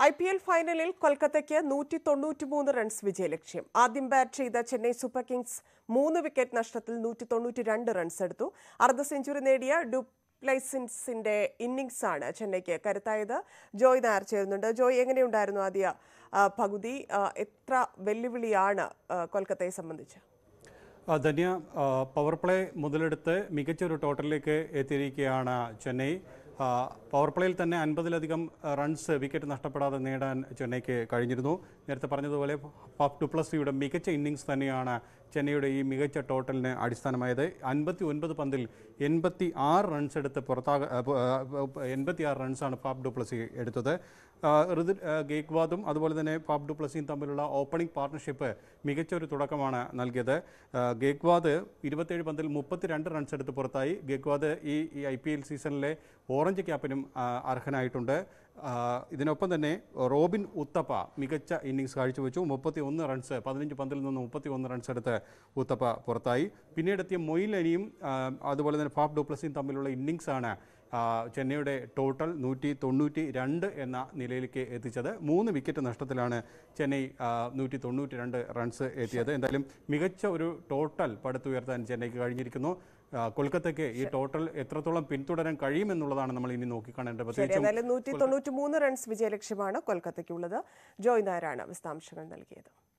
I P L ഫൈനലിൽ കൊൽക്കത്തയ്ക്ക് നൂറ്റി തൊണ്ണൂറ്റിമൂന്ന് റൺസ് വിജയലക്ഷ്യം ആദ്യം ബാറ്റ് ചെയ്ത ചെന്നൈ സൂപ്പർ കിങ്സ് മൂന്ന് വിക്കറ്റ് നഷ്ടത്തിൽ നൂറ്റി തൊണ്ണൂറ്റി രണ്ട് റൺസ് എടുത്തു അർദ്ധ സെഞ്ചുറി നേടിയ ഡുപ്ലൈസിൻസിന്റെ ഇന്നിംഗ്സ് ആണ് ചെന്നൈക്ക് കരുത്തായത് ജോയ് നായർ ചേരുന്നുണ്ട് ജോയ് എങ്ങനെയുണ്ടായിരുന്നു ആദ്യ ആ, പകുതി ആ, എത്ര വെല്ലുവിളിയാണ് ആ, കൊൽക്കത്തയെ സംബന്ധിച്ച് ആ, ധന്യ ആ, പവർ പ്ലേ മുതലെടുത്ത് മികച്ച ഒരു ടോട്ടലിലേക്ക് എത്തിയിരിക്കുകയാണ് ചെന്നൈ ആ, പവർ പ്ലേയിൽ തന്നെ അൻപതിലധികം റൺസ് വിക്കറ്റ് നഷ്ടപ്പെടാതെ നേടാൻ ചെന്നൈക്ക് കഴിഞ്ഞിരുന്നു നേരത്തെ പറഞ്ഞതുപോലെ പാപ് ഡുപ്ലസിയുടെ മികച്ച ഇന്നിങ്സ് തന്നെയാണ് ചെന്നൈയുടെ ഈ മികച്ച ടോട്ടലിന് അടിസ്ഥാനമായത് അൻപത്തി ഒൻപത് പന്തിൽ എൺപത്തി ആറ് റൺസ് എടുത്ത് പുറത്താക എൺപത്തി ആറ് റൺസാണ് പാപ് ഡുപ്ലസി എടുത്തത് ആ, ഋതു ആ, ഗേക്വാദും അതുപോലെ തന്നെ പാപ് ഡുപ്ലസിയും തമ്മിലുള്ള ഓപ്പണിംഗ് പാർട്ണർഷിപ്പ് മികച്ച ഒരു തുടക്കമാണ് നൽകിയത് ആ, ഗേക്വാദ് ഇരുപത്തേഴ് പന്തിൽ മുപ്പത്തിരണ്ട് റൺസ് എടുത്ത് പുറത്തായി ഗേക്വാദ് ഈ ഈ ഐ പി എൽ സീസണിലെ ഓറഞ്ച് ക്യാപ്പിനും ആ, അർഹനായിട്ടുണ്ട് ആ, ഇതിനൊപ്പം തന്നെ റോബിൻ ഉത്തപ്പ മികച്ച ഇന്നിങ്സ് കാഴ്ചവെച്ചു മുപ്പത്തി ഒന്ന് റൺസ് പതിനഞ്ച് പന്തിൽ നിന്ന് മുപ്പത്തി ഒന്ന് റൺസ് എടുത്ത് ഉത്തപ്പ പുറത്തായി പിന്നീടെത്തിയ മൊയിൽ അനിയും ആ, അതുപോലെ തന്നെ ഫാഫ് ഡുപ്ലസിയും തമ്മിലുള്ള ഇന്നിങ്സാണ് ആ, ചെന്നൈയുടെ ടോട്ടൽ നൂറ്റി തൊണ്ണൂറ്റി രണ്ട് എന്ന നിലയിലേക്ക് എത്തിച്ചത് മൂന്ന് വിക്കറ്റ് നഷ്ടത്തിലാണ് ചെന്നൈ നൂറ്റി തൊണ്ണൂറ്റി രണ്ട് റൺസ് എത്തിയത് എന്തായാലും മികച്ച ഒരു ടോട്ടൽ പടുത്തുയർത്താൻ ചെന്നൈക്ക് കഴിഞ്ഞിരിക്കുന്നു ആ, കൊൽക്കത്തയ്ക്ക് ഈ ടോട്ടൽ എത്രത്തോളം പിന്തുടരാൻ കഴിയുമെന്നുള്ളതാണ് നമ്മൾ ഇനി നോക്കിക്കാണേണ്ടത് ശരി പ്രത്യേകിച്ചും എന്നാലും നൂറ്റി തൊണ്ണൂറ്റി മൂന്ന് റൺസ് വിജയലക്ഷ്യമാണ് കൊൽക്കത്തയ്ക്കുള്ളത് ജോയ് നായരാണ് വിശദാംശങ്ങൾ നൽകിയത്